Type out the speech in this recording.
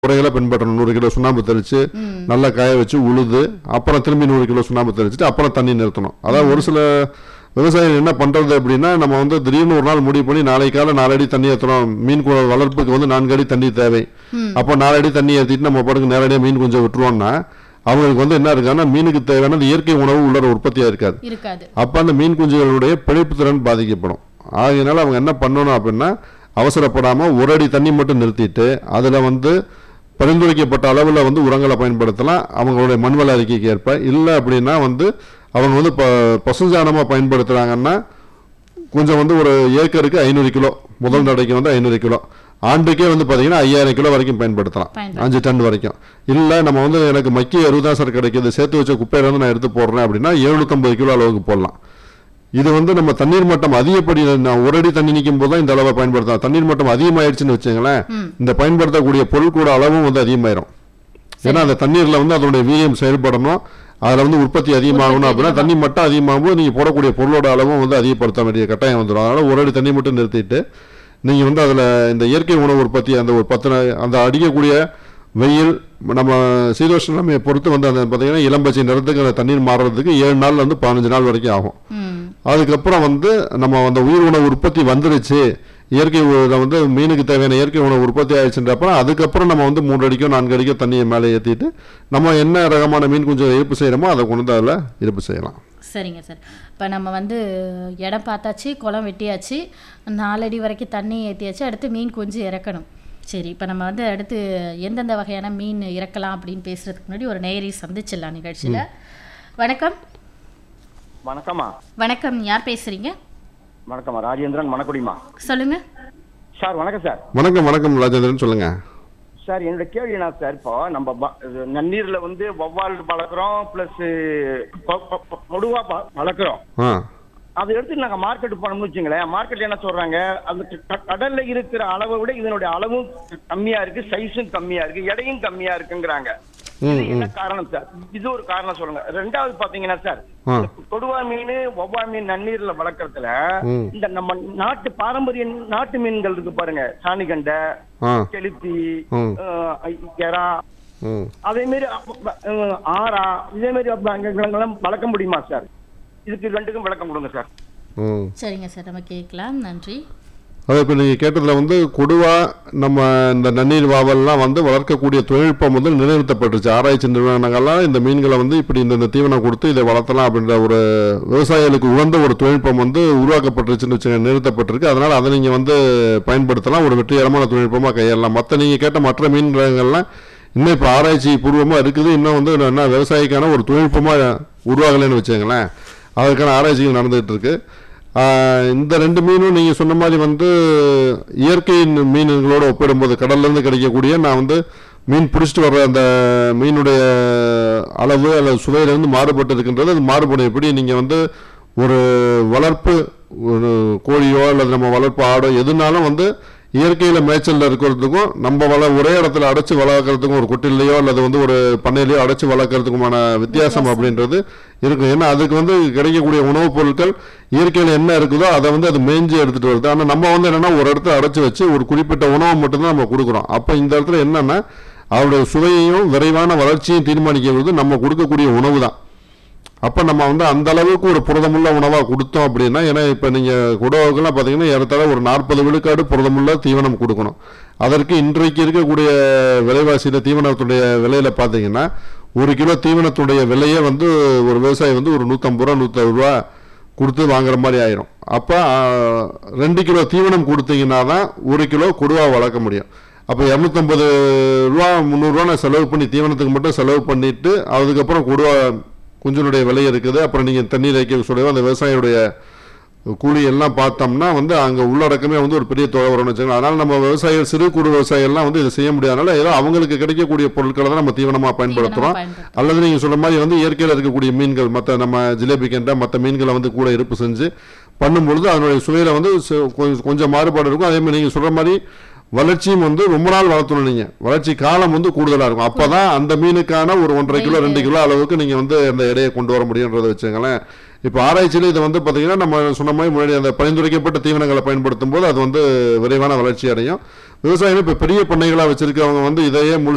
முறைகளை பின்பற்றணும் நூறு கிலோ சுண்ணாம்பு தெளிச்சு நல்லா காய வச்சு உழுது அப்புறம் திரும்பி நூறு கிலோ சுண்ணாம்பு தெளிச்சுட்டு அப்புறம் தண்ணி நிறுத்தணும் அதாவது ஒரு சில விவசாயிகள் என்ன பண்றது அப்படின்னா நம்ம வந்து திடீர்னு ஒரு நாள் முடிவு பண்ணி நாளை காலை நாலு அடி தண்ணி ஏற்றணும் மீன் கு- வளர்ப்புக்கு வந்து நான்கு அடி தண்ணி தேவை அப்போ நாலு அடி தண்ணி ஏற்றிட்டு நம்ம பாட்டுக்கு நேரடியாக மீன் கொஞ்சம் விட்டுருவோம்னா அவங்களுக்கு வந்து என்ன இருக்காங்கன்னா மீனுக்கு தேவையான அந்த இயற்கை உணவு உள்ளர உற்பத்தியாக இருக்காது இருக்காது அப்போ அந்த மீன் குஞ்சுகளுடைய பிழைப்பு திறன் பாதிக்கப்படும் ஆகையினால அவங்க என்ன பண்ணணும் அப்படின்னா அவசரப்படாமல் ஒரு அடி தண்ணி மட்டும் நிறுத்திட்டு அதில் வந்து பரிந்துரைக்கப்பட்ட அளவில் வந்து உரங்களை பயன்படுத்தலாம் அவங்களுடைய மண்வள அறிக்கைக்கு ஏற்ப இல்லை அப்படின்னா வந்து அவங்க வந்து இப்போ பசுஞ்சாணமாக பயன்படுத்துகிறாங்கன்னா கொஞ்சம் வந்து ஒரு ஏக்கருக்கு ஐநூறு கிலோ முதல் நடைக்கு வந்து ஐநூறு கிலோ ஆண்டுக்கே வந்து பார்த்தீங்கன்னா ஐயாயிரம் கிலோ வரைக்கும் பயன்படுத்தலாம் பயன்படுத்தலாம். அஞ்சு டன் வரைக்கும் இல்லை நம்ம வந்து எனக்கு மக்கிய எருவு தான் சார் கிடைக்குது சேர்த்து வச்ச குப்பையில வந்து நான் எடுத்து போடுறேன் அப்படின்னா எழுநூத்தம்பது கிலோ அளவுக்கு போடலாம் இது வந்து நம்ம தண்ணீர் மட்டம் அதிகப்படி நான் ஒரு அடி தண்ணி நிற்கும் போது தான் இந்த அளவை பயன்படுத்தலாம் தண்ணீர் மட்டம் அதிகமாயிடுச்சுன்னு வச்சுங்களேன் இந்த பயன்படுத்தக்கூடிய பொருள் கூட அளவும் வந்து அதிகமாயிரும் ஏன்னா அந்த தண்ணீர்ல வந்து அதனுடைய வீரியம் செயல்படணும் அதுல வந்து உற்பத்தி அதிகமாகணும் அப்படின்னா தண்ணி மட்டம் அதிகமாகும் நீங்க போடக்கூடிய பொருளோட அளவும் வந்து அதிகப்படுத்த வேண்டிய கட்டாயம் வந்துடும் அதனால ஒரு அடி தண்ணி மட்டும் நிறுத்திட்டு நீங்க வந்து அதுல இந்த இயற்கை உணவு உற்பத்தி அந்த ஒரு பத்து நா- அந்த அடிக்கக்கூடிய வெயில் நம்ம சீதோஷ்ணமையை பொறுத்து வந்து அந்த பார்த்தீங்கன்னா இளம்பச்சை நிறத்துக்கு அந்த தண்ணீர் மாறுறதுக்கு ஏழு நாள்ல இருந்து பதினஞ்சு நாள் வரைக்கும் ஆகும் ம் அதுக்கப்புறம் வந்து நம்ம அந்த உயிர் உணவு உற்பத்தி வந்துருச்சு இயற்கை உ- இதை வந்து மீனுக்கு தேவையான இயற்கை உணவு உற்பத்தி ஆயிடுச்சுன்றப்பறம் அதுக்கப்புறம் நம்ம வந்து மூன்று அடிக்கோ நான்கு அடிக்கோ தண்ணியை மேலே ஏற்றிட்டு நம்ம என்ன ரகமான மீன் குஞ்சம் இருப்பு செய்கிறோமோ அதை கொண்டு வந்து அதில் இருப்பு செய்யலாம் சரிங்க சார் இப்போ நம்ம வந்து இடம் பார்த்தாச்சு குளம் வெட்டியாச்சு நாலடி வரைக்கும் தண்ணி ஏற்றியாச்சு அடுத்து மீன் கொஞ்சம் இறக்கணும் சரி இப்போ நம்ம வந்து அடுத்து எந்தெந்த வகையான மீன் இறக்கலாம் அப்படின்னு பேசுறதுக்கு முன்னாடி ஒரு நேயரை சந்திச்சிடலாம் நிகழ்ச்சியில் வணக்கம் வணக்கம்மா வணக்கம் யார் பேசுறீங்க வணக்கம்மா ராஜேந்திரன் மணக்குடிமா சொல்லுங்க சார் வணக்கம் சார் வணக்கம் வணக்கம் ராஜேந்திரன் சொல்லுங்க சார் என்னோட கேள்வி என்ன சார் இப்போ நம்ம ப- இது நன்னீர்ல வந்து வவ்வால் வளர்க்குறோம் பிளஸ் கொடுவா ப- வளர்க்குறோம் ஆ அதை எடுத்து நாங்க மார்க்கெட் போனோம்னு வச்சுங்களேன் மார்க்கெட்ல என்ன சொல்றாங்க அந்த க- கடல்ல இருக்கிற அளவை விட இதனுடைய அளவும் கம்மியா இருக்கு சைஸும் கம்மியா இருக்கு எடையும் கம்மியா இருக்குங்கிறாங்க இது என்ன காரணம் சார் இது ஒரு காரணம் சொல்லுங்க ரெண்டாவது பாத்தீங்கன்னா சார் ஆ. கொடுவா மீன் ஒவ்வா மீன் நன்னீர்ல வளர்க்கறதுல ம். இந்த நம்ம நாட்டு பாரம்பரிய நாட்டு மீன்கள் இருக்கு பாருங்க சாணிகண்டை ஆ கெளுத்தி ம். கெரா ம் அதே மாதிரி அப்ப- அஹ், ஆரா இதே மாதிரி அப்ப அங்க எல்லாம் வளர்க்க முடியுமா சார் இதுக்கு ரெண்டுக்கும் விளக்கம் கொடுங்க சார் ம் சரிங்க சார் நம்ம கேட்கலாம் நன்றி அது இப்போ நீங்கள் கேட்டதில் வந்து கொடுவா நம்ம இந்த நன்னீர் வாவல்லாம் வந்து வளர்க்கக்கூடிய தொழில்நுட்பம் வந்து நிலைநிறுத்தப்பட்டுருச்சு ஆராய்ச்சி நிறுவனங்கள்லாம் இந்த மீன்களை வந்து இப்படி இந்த இந்த தீவனம் கொடுத்து இதை வளர்த்தலாம் அப்படின்ற ஒரு விவசாயிகளுக்கு உகந்த ஒரு தொழில்நுட்பம் வந்து உருவாக்கப்பட்டுருச்சுன்னு வச்சுங்க நிறுத்தப்பட்டிருக்கு அதனால் அதை நீங்கள் வந்து பயன்படுத்தலாம் ஒரு வெற்றிகரமான தொழில்நுட்பமாக கையாளலாம் மற்ற நீங்கள் கேட்ட மற்ற மீன் ரகங்கள்லாம் இன்னும் இப்போ ஆராய்ச்சி பூர்வமாக இருக்குது இன்னும் வந்து என்ன விவசாயிக்கான ஒரு தொழில்நுட்பமாக உருவாகலைன்னு வச்சுங்களேன் அதற்கான ஆராய்ச்சிகள் நடந்துகிட்டு இருக்கு ஆஹ் இந்த ரெண்டு மீனும் நீங்கள் சொன்ன மாதிரி வந்து இயற்கை மீன்களோட ஒப்பிடும்போது கடல்லேருந்து கிடைக்கக்கூடிய நான் வந்து மீன் பிடிச்சிட்டு வர்ற அந்த மீனுடைய அளவு அல்லது சுவையிலிருந்து மாறுபட்டு இருக்கின்றது அது மாறுபடும் எப்படி நீங்கள் வந்து ஒரு வளர்ப்பு ஒரு கோழியோ அல்லது நம்ம வளர்ப்பு ஆடோ எதுனாலும் வந்து இயற்கையில் மேய்ச்சலில் இருக்கிறதுக்கும் நம்ம வள ஒரே இடத்துல அடைச்சு வளர்க்குறதுக்கும் ஒரு கொட்டிலையோ அல்லது வந்து ஒரு பண்ணையிலையோ அடைச்சு வளர்க்குறதுக்குமான வித்தியாசம் அப்படின்றது இருக்கும் ஏன்னா அதுக்கு வந்து கிடைக்கக்கூடிய உணவுப் பொருட்கள் இயற்கையில் என்ன இருக்குதோ அதை வந்து அது மேய்ஞ்சி எடுத்துகிட்டு வருது ஆனால் நம்ம வந்து என்னென்னா ஒரு இடத்துல அடைச்சி வச்சு ஒரு குறிப்பிட்ட உணவை மட்டும்தான் நம்ம கொடுக்குறோம் அப்போ இந்த இடத்துல என்னென்னா அவருடைய சுவையையும் விரைவான வளர்ச்சியும் தீர்மானிக்கிறது நம்ம கொடுக்கக்கூடிய உணவு தான் அப்போ நம்ம வந்து அந்த அளவுக்கு ஒரு புரதமுள்ள உணவாக கொடுத்தோம் அப்படின்னா ஏன்னா இப்போ நீங்கள் குடவுக்கெல்லாம் பார்த்தீங்கன்னா ஏறத்தாழ ஒரு நாற்பது விழுக்காடு புரதமுள்ள தீவனம் கொடுக்கணும் அதற்கு இன்றைக்கு இருக்கக்கூடிய விலைவாசியில் தீவனத்துடைய விலையில் பார்த்தீங்கன்னா ஒரு கிலோ தீவனத்துடைய விலையே வந்து ஒரு விவசாயி வந்து ஒரு நூற்றம்பது ரூபா நூற்றறுபது ரூபா கொடுத்து வாங்குற மாதிரி ஆயிரும் அப்போ ரெண்டு கிலோ தீவனம் கொடுத்தீங்கன்னா தான் ஒரு கிலோ கொடுவா வளர்க்க முடியும் அப்போ இரநூத்தம்பது ரூபா முந்நூறுரூவா நான் செலவு பண்ணி தீவனத்துக்கு மட்டும் செலவு பண்ணிட்டு அதுக்கப்புறம் கொடுவா குஞ்சினுடைய விலை இருக்குது அப்புறம் நீங்கள் தண்ணீர் வைக்க சொல்லுவோம் அந்த விவசாயியுடைய கூலி எல்லாம் பார்த்தோம்னா வந்து அங்கே உள்ளடக்கமே வந்து ஒரு பெரிய தொகை வரும்னு வச்சுக்கோங்க அதனால் நம்ம விவசாயிகள் சிறு குறு விவசாயிகள்லாம் வந்து இதை செய்ய முடியாதனால ஏதோ அவங்களுக்கு கிடைக்கக்கூடிய பொருட்களை தான் நம்ம தீவனமாக பயன்படுத்துகிறோம் பயன்படுத்துறோம். அல்லது நீங்கள் சொல்ல மாதிரி வந்து இயற்கையில் இருக்கக்கூடிய மீன்கள் மற்ற நம்ம ஜிலேபி கெண்டை மற்ற மீன்களை வந்து கூட இருப்பு செஞ்சு பண்ணும்பொழுது அதனுடைய சுவையில் வந்து சு- கொஞ்சம் கொஞ்சம் மாறுபாடு இருக்கும் அதே மாதிரி நீங்கள் சொல்கிற மாதிரி வளர்ச்சியும் வந்து ரொம்ப நாள் வளர்த்தணும் நீங்கள் வளர்ச்சி காலம் வந்து கூடுதலாக இருக்கும் அப்போ தான் அந்த மீனுக்கான ஒரு ஒன்றரை கிலோ ரெண்டு கிலோ அளவுக்கு நீங்கள் வந்து அந்த எடையை கொண்டு வர முடியுன்றதை வச்சுங்களேன் இப்போ ஆராய்ச்சியில் இது வந்து பார்த்தீங்கன்னா நம்ம சொன்ன மாதிரி முன்னாடி அந்த பரிந்துரைக்கப்பட்ட தீவனங்களை பயன்படுத்தும் போது அது வந்து விரைவான வளர்ச்சி அடையும் விவசாயம் இப்போ பெரிய பண்ணைகளாக வச்சிருக்கவங்க வந்து இதையே முழு